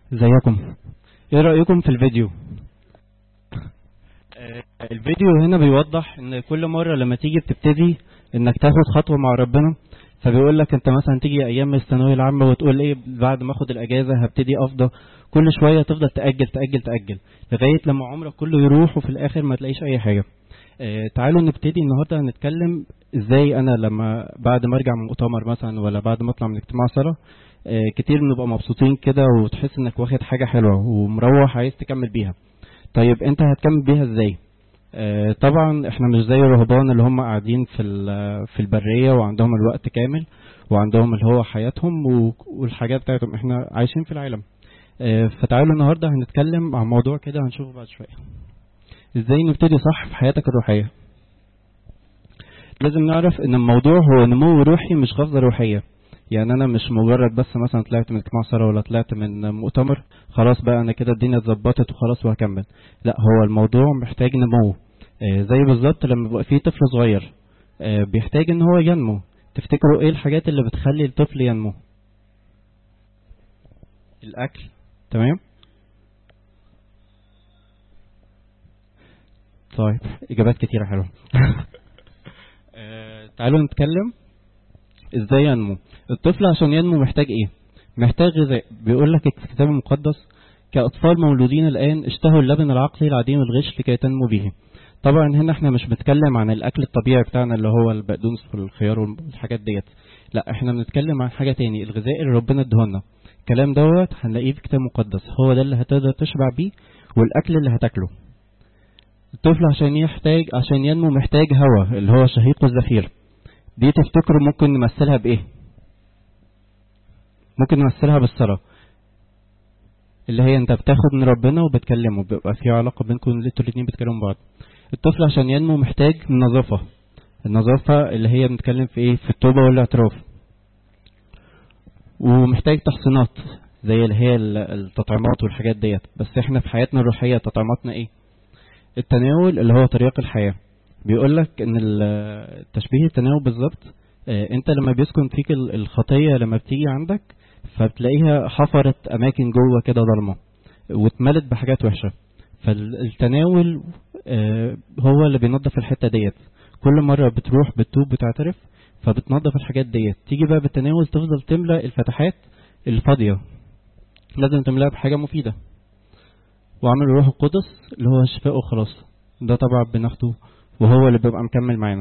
ازيكم ايه رأيكم في الفيديو آه، الفيديو هنا بيوضح ان كل مرة لما تيجي بتبتدي انك تاخد خطوة مع ربنا فبيقول لك انت مثلا تيجي ايام الثانويه العامه وتقول ايه بعد ما اخد الاجازه هبتدي افضى كل شويه تفضل تاجل تاجل تاجل لغايه لما عمرك كله يروح وفي الاخر ما تلاقيش اي حاجه آه تعالوا نبتدي النهارده هنتكلم ازاي انا لما بعد ما ارجع من مؤتمر مثلا ولا بعد ما اطلع من اجتماع صلاه آه كتير بنبقى مبسوطين كده وتحس انك واخد حاجه حلوه ومروح عايز تكمل بيها طيب انت هتكمل بيها ازاي آه طبعا احنا مش زي الرهبان اللي هم قاعدين في في البريه وعندهم الوقت كامل وعندهم اللي هو حياتهم والحاجات بتاعتهم احنا عايشين في العالم آه فتعالوا النهارده هنتكلم عن موضوع كده هنشوفه بعد شويه ازاي نبتدي صح في حياتك الروحيه لازم نعرف ان الموضوع هو نمو روحي مش غفزه روحيه يعني انا مش مجرد بس مثلا طلعت من اجتماع صلاه ولا طلعت من مؤتمر خلاص بقى انا كده الدنيا اتظبطت وخلاص وهكمل لا هو الموضوع محتاج نمو آه زي بالظبط لما بيبقى فيه طفل صغير آه بيحتاج ان هو ينمو تفتكروا ايه الحاجات اللي بتخلي الطفل ينمو الاكل تمام طيب اجابات كتيره حلوه آه تعالوا نتكلم ازاي ينمو الطفل عشان ينمو محتاج ايه محتاج غذاء بيقول لك الكتاب المقدس كاطفال مولودين الان اشتهوا اللبن العقلي العديم الغش لكي تنمو به طبعا هنا احنا مش بنتكلم عن الاكل الطبيعي بتاعنا اللي هو البقدونس والخيار والحاجات ديت لا احنا بنتكلم عن حاجه تاني الغذاء اللي ربنا ادهولنا الكلام دوت هنلاقيه في كتاب مقدس هو ده اللي هتقدر تشبع بيه والاكل اللي هتاكله الطفل عشان يحتاج عشان ينمو محتاج هواء اللي هو شهيق الزفير دي تفتكروا ممكن نمثلها بايه ممكن نمثلها بالصلاه اللي هي انت بتاخد من ربنا وبتكلمه بيبقى في علاقه بينكم انتوا الاثنين بتكلموا بعض الطفل عشان ينمو محتاج النظافه النظافه اللي هي بنتكلم في ايه في التوبه والاعتراف ومحتاج تحصينات زي اللي هي التطعيمات والحاجات ديت بس احنا في حياتنا الروحيه تطعيماتنا ايه التناول اللي هو طريق الحياه بيقول لك ان تشبيه التناول بالظبط اه انت لما بيسكن فيك الخطيه لما بتيجي عندك فبتلاقيها حفرت اماكن جوه كده ضلمه واتملت بحاجات وحشه فالتناول اه هو اللي بينظف الحته ديت كل مره بتروح بتتوب بتعترف فبتنظف الحاجات ديت تيجي بقى بالتناول تفضل تملى الفتحات الفاضيه لازم تملاها بحاجه مفيده وعمل الروح القدس اللي هو الشفاء وخلاص ده طبعا بناخده وهو اللي بيبقى مكمل معانا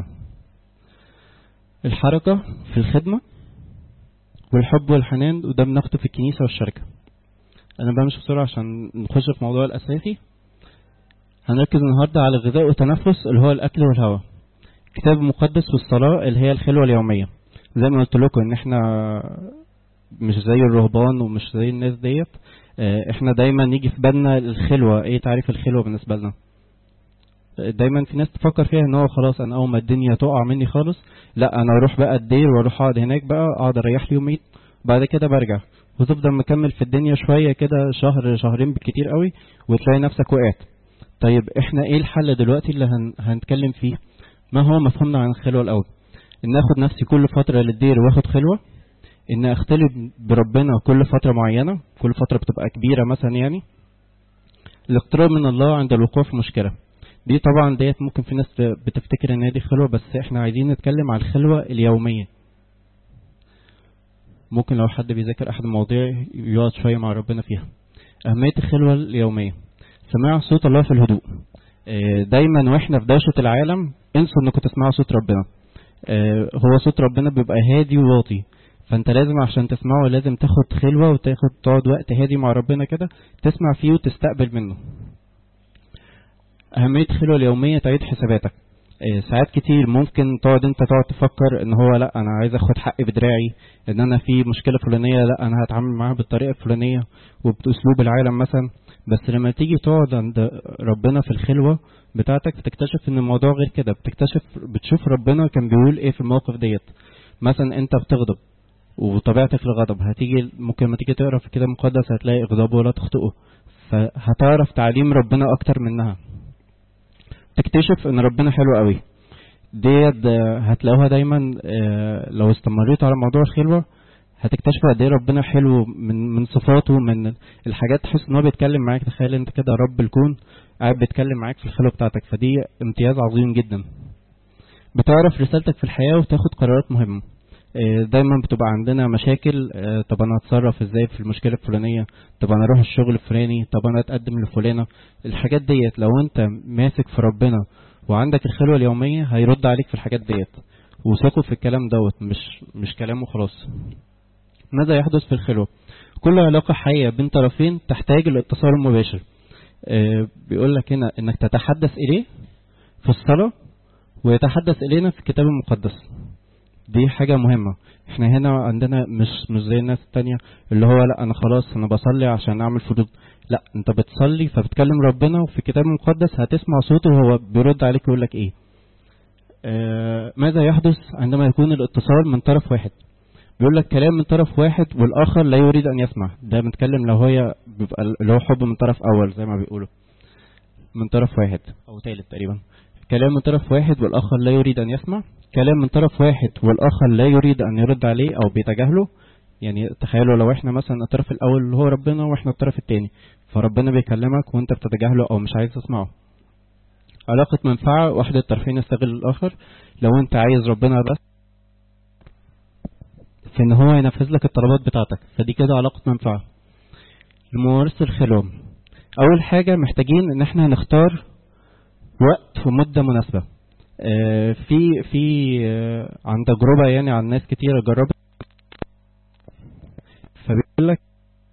الحركه في الخدمه والحب والحنان وده بناخده في الكنيسه والشركه انا بمشي بسرعه عشان نخش في الموضوع الاساسي هنركز النهارده على الغذاء والتنفس اللي هو الاكل والهواء الكتاب المقدس والصلاه اللي هي الخلوه اليوميه زي ما قلت لكم ان احنا مش زي الرهبان ومش زي الناس ديت احنا دايما نيجي في بالنا الخلوه ايه تعريف الخلوه بالنسبه لنا دايما في ناس تفكر فيها ان هو خلاص انا اول ما الدنيا تقع مني خالص لا انا اروح بقى الدير واروح اقعد هناك بقى اقعد اريح لي يومين بعد كده برجع وتفضل مكمل في الدنيا شويه كده شهر شهرين بالكتير قوي وتلاقي نفسك وقعت طيب احنا ايه الحل دلوقتي اللي هن... هنتكلم فيه ما هو مفهومنا عن الخلوه الاول ان اخد نفسي كل فتره للدير واخد خلوه ان اختلط بربنا كل فتره معينه كل فتره بتبقى كبيره مثلا يعني الاقتراب من الله عند الوقوع في مشكله دي طبعا ديت ممكن في ناس بتفتكر ان دي خلوه بس احنا عايزين نتكلم عن الخلوه اليوميه ممكن لو حد بيذاكر احد المواضيع يقعد شويه مع ربنا فيها اهميه الخلوه اليوميه سماع صوت الله في الهدوء دايما واحنا في دوشه العالم انسوا انكم تسمعوا صوت ربنا هو صوت ربنا بيبقى هادي وواطي فانت لازم عشان تسمعه لازم تاخد خلوه وتاخد تقعد وقت هادي مع ربنا كده تسمع فيه وتستقبل منه أهمية الخلوة اليومية تعيد حساباتك إيه ساعات كتير ممكن تقعد انت تقعد تفكر ان هو لا انا عايز اخد حقي بدراعي ان انا في مشكله فلانيه لا انا هتعامل معاها بالطريقه الفلانيه وباسلوب العالم مثلا بس لما تيجي تقعد عند ربنا في الخلوه بتاعتك بتكتشف ان الموضوع غير كده بتكتشف بتشوف ربنا كان بيقول ايه في الموقف ديت مثلا انت بتغضب وطبيعتك الغضب هتيجي ممكن ما تيجي تقرا في الكتاب المقدس هتلاقي اغضابه ولا تخطئه فهتعرف تعليم ربنا اكتر منها تكتشف ان ربنا حلو قوي ديت هتلاقوها دايما لو استمريت على موضوع الخلوة هتكتشفوا قد ايه ربنا حلو من من صفاته من الحاجات تحس ان هو بيتكلم معاك تخيل انت كده رب الكون قاعد بيتكلم معاك في الخلوه بتاعتك فدي امتياز عظيم جدا بتعرف رسالتك في الحياه وتاخد قرارات مهمه دايما بتبقى عندنا مشاكل طب انا اتصرف ازاي في المشكله الفلانيه طب انا اروح الشغل الفلاني طب انا اتقدم لفلانه الحاجات ديت لو انت ماسك في ربنا وعندك الخلوه اليوميه هيرد عليك في الحاجات ديت وثقوا في الكلام دوت مش مش كلام وخلاص ماذا يحدث في الخلوه كل علاقه حيه بين طرفين تحتاج الاتصال المباشر بيقول لك هنا انك تتحدث اليه في الصلاه ويتحدث الينا في الكتاب المقدس دي حاجة مهمة احنا هنا عندنا مش مش زي الناس التانية اللي هو لا انا خلاص انا بصلي عشان اعمل فروض لا انت بتصلي فبتكلم ربنا وفي الكتاب المقدس هتسمع صوته وهو بيرد عليك ويقول لك ايه آه ماذا يحدث عندما يكون الاتصال من طرف واحد بيقول لك كلام من طرف واحد والاخر لا يريد ان يسمع ده بنتكلم لو هي بيبقى اللي هو حب من طرف اول زي ما بيقولوا من طرف واحد او ثالث تقريبا كلام من طرف واحد والاخر لا يريد ان يسمع كلام من طرف واحد والاخر لا يريد ان يرد عليه او بيتجاهله يعني تخيلوا لو احنا مثلا الطرف الاول اللي هو ربنا واحنا الطرف الثاني فربنا بيكلمك وانت بتتجاهله او مش عايز تسمعه علاقة منفعة واحد الطرفين يستغل الاخر لو انت عايز ربنا بس في ان هو ينفذ لك الطلبات بتاعتك فدي كده علاقة منفعة لممارسة الخلوة اول حاجة محتاجين ان احنا نختار وقت ومدة مناسبة في في عن تجربة يعني عن ناس كتيرة جربت فبيقول لك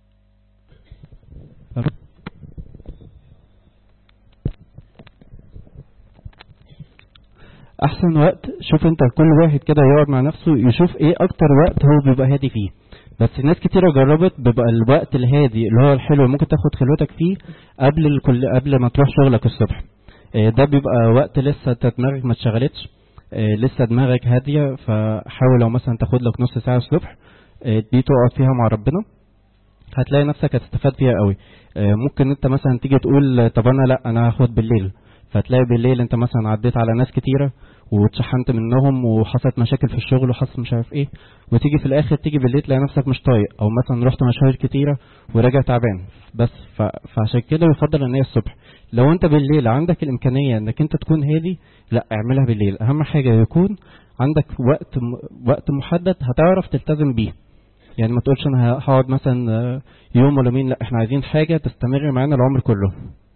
احسن وقت شوف انت كل واحد كده يقعد مع نفسه يشوف ايه اكتر وقت هو بيبقى هادي فيه بس ناس كتيرة جربت بيبقى الوقت الهادي اللي هو الحلو ممكن تاخد خلوتك فيه قبل الكل قبل ما تروح شغلك الصبح ده بيبقى وقت لسه دماغك ما اتشغلتش لسه دماغك هاديه فحاول لو مثلا تاخد لك نص ساعه الصبح دي تقعد فيها مع ربنا هتلاقي نفسك هتستفاد فيها قوي ممكن انت مثلا تيجي تقول طب انا لا انا هاخد بالليل فتلاقي بالليل انت مثلا عديت على ناس كتيره واتشحنت منهم وحصلت مشاكل في الشغل وحصل مش عارف ايه وتيجي في الاخر تيجي بالليل تلاقي نفسك مش طايق او مثلا رحت مشاوير كتيره وراجع تعبان بس ف... فعشان كده يفضل ان هي الصبح لو انت بالليل عندك الامكانيه انك انت تكون هادي لا اعملها بالليل اهم حاجه يكون عندك وقت م... وقت محدد هتعرف تلتزم بيه يعني ما تقولش انا هقعد مثلا يوم ولا مين لا احنا عايزين حاجه تستمر معانا العمر كله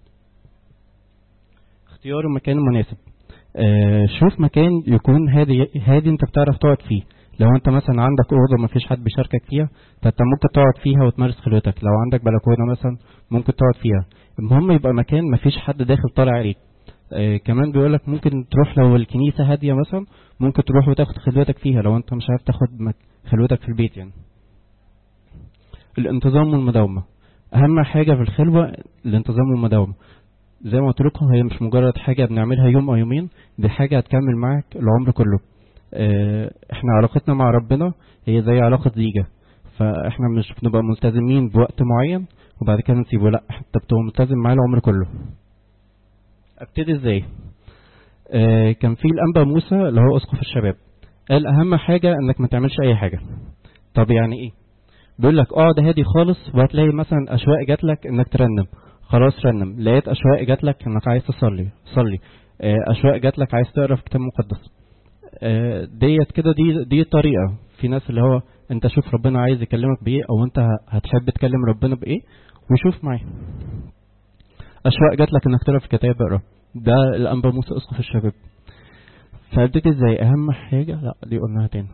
اختيار المكان المناسب آه شوف مكان يكون هادي هادي انت بتعرف تقعد فيه لو انت مثلا عندك اوضه ما فيش حد بيشاركك فيها فانت ممكن تقعد فيها وتمارس خلوتك لو عندك بلكونه مثلا ممكن تقعد فيها المهم يبقى مكان ما فيش حد داخل طالع عليك آه كمان بيقول لك ممكن تروح لو الكنيسه هاديه مثلا ممكن تروح وتاخد خلوتك فيها لو انت مش عارف تاخد خلوتك في البيت يعني الانتظام والمداومه اهم حاجه في الخلوه الانتظام والمداومه زي ما قلت لكم هي مش مجرد حاجه بنعملها يوم او يومين دي حاجه هتكمل معاك العمر كله اه احنا علاقتنا مع ربنا هي زي علاقه زيجه فاحنا مش بنبقى ملتزمين بوقت معين وبعد كده نسيبه لا انت بتبقى ملتزم معاه العمر كله ابتدي ازاي اه كان في الانبا موسى اللي هو اسقف الشباب قال اهم حاجه انك ما تعملش اي حاجه طب يعني ايه بيقول لك اقعد هادي خالص وهتلاقي مثلا اشواق جات لك انك ترنم خلاص رنم لقيت اشواق جات لك انك عايز تصلي صلي اشواق جات لك عايز تقرا في كتاب مقدس ديت كده دي دي طريقه في ناس اللي هو انت شوف ربنا عايز يكلمك بايه او انت هتحب تكلم ربنا بايه وشوف معاه اشواق جات لك انك تقرا في كتاب اقرا ده الانبا موسى اسقف الشباب فابتدي ازاي اهم حاجه لا دي قلناها تاني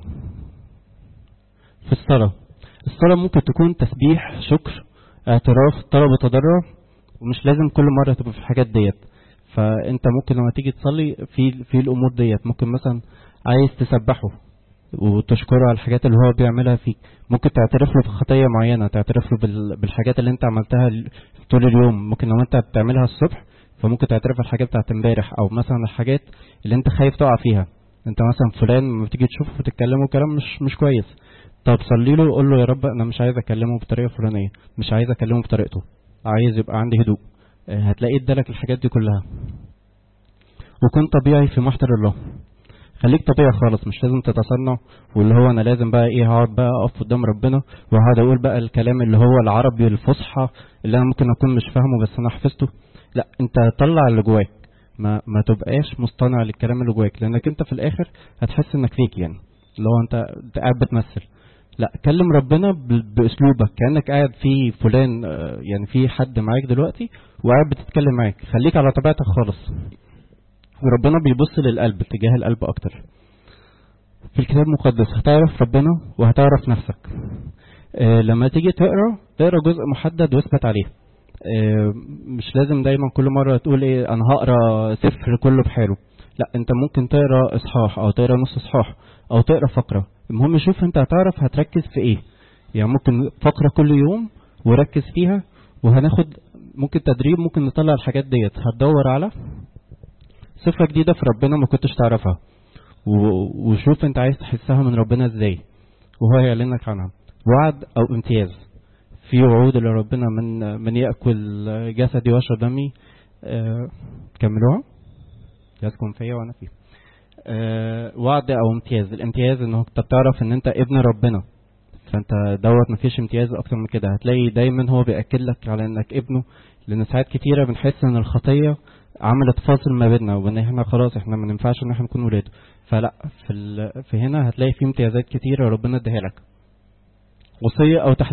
في الصلاه الصلاه ممكن تكون تسبيح شكر اعتراف طلب وتضرع ومش لازم كل مرة تبقى في الحاجات ديت فانت ممكن لما تيجي تصلي في في الامور ديت ممكن مثلا عايز تسبحه وتشكره على الحاجات اللي هو بيعملها فيك ممكن تعترف له في خطيه معينه تعترف له بالحاجات اللي انت عملتها طول اليوم ممكن لو انت بتعملها الصبح فممكن تعترف الحاجات بتاعت امبارح او مثلا الحاجات اللي انت خايف تقع فيها انت مثلا فلان لما تيجي تشوفه وتتكلموا كلام مش مش كويس طب صلي له وقول له يا رب انا مش عايز اكلمه بطريقه فلانيه مش عايز اكلمه بطريقته عايز يبقى عندي هدوء هتلاقيه ادالك الحاجات دي كلها وكن طبيعي في محضر الله خليك طبيعي خالص مش لازم تتصنع واللي هو انا لازم بقى ايه هقعد بقى اقف قدام ربنا وهقعد اقول بقى الكلام اللي هو العربي الفصحى اللي انا ممكن اكون مش فاهمه بس انا حفظته لا انت طلع اللي جواك ما ما تبقاش مصطنع للكلام اللي جواك لانك انت في الاخر هتحس انك فيك يعني اللي هو انت انت قاعد بتمثل لا كلم ربنا ب- باسلوبك كانك قاعد في فلان آه، يعني في حد معاك دلوقتي وقاعد بتتكلم معاك خليك على طبيعتك خالص وربنا بيبص للقلب اتجاه القلب اكتر في الكتاب المقدس هتعرف ربنا وهتعرف نفسك آه، لما تيجي تقرا تقرا جزء محدد واثبت عليه آه، مش لازم دايما كل مره تقول ايه انا هقرا سفر كله بحاله لا انت ممكن تقرا اصحاح او تقرا نص اصحاح او تقرا فقره المهم شوف انت هتعرف هتركز في ايه يعني ممكن فقره كل يوم وركز فيها وهناخد ممكن تدريب ممكن نطلع الحاجات ديت هتدور على صفة جديدة في ربنا ما كنتش تعرفها و- وشوف انت عايز تحسها من ربنا ازاي وهو يعلنك عنها وعد او امتياز في وعود لربنا من من ياكل جسدي ويشرب دمي آه، كملوها يسكن فيا وانا فيه آه، وعد او امتياز الامتياز انه انت بتعرف ان انت ابن ربنا فانت دوت مفيش امتياز اكتر من كده هتلاقي دايما هو بياكد لك على انك ابنه لان ساعات كتيره بنحس ان الخطيه عملت فاصل ما بيننا وان احنا خلاص احنا ما ينفعش ان احنا نكون ولاده فلا في ال... في هنا هتلاقي في امتيازات كتيره ربنا اديها لك وصيه او تحذير